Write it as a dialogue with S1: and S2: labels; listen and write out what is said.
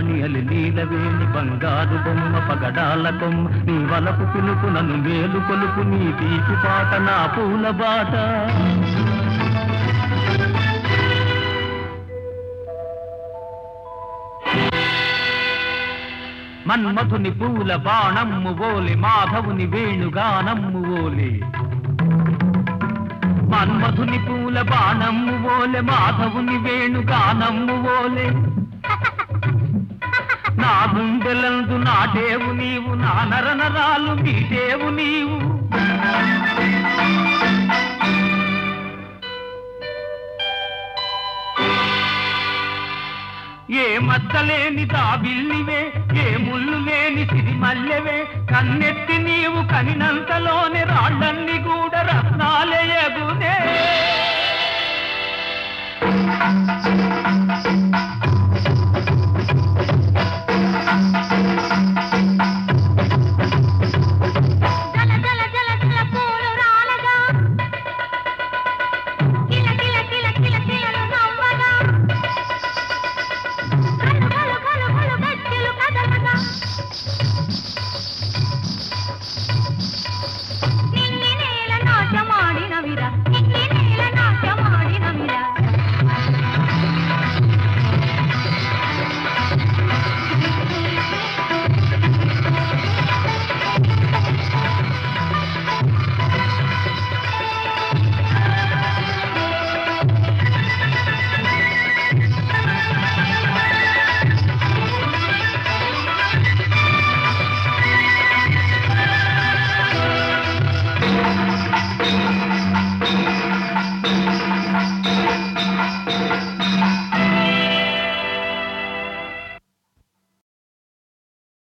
S1: రాణి అలి నీలవేణి బంగారు బొమ్మ పగడాల కొమ్మ నీ వలపు పిలుపు నన్ను మేలు కొలుపు నీ తీపి పాట నా పూల బాట మన్మధుని పూల బాణమ్ము ఓలి మాధవుని వేణుగానమ్ము ఓలి మన్మధుని పూల బాణమ్ము ఓలె మాధవుని వేణుగానమ్ము ఓలే నా గుండెలందు నాటేవు నీవు నా నరనరాలు మీటేవు నీవు ఏ మచ్చలేని తాబిల్లివే ఏ ముళ్ళు లేని సిరిమల్లెవే కన్నెత్తి నీవు కనినంతలోనే రాళ్ళన్ని కూడా రత్నాలయగునే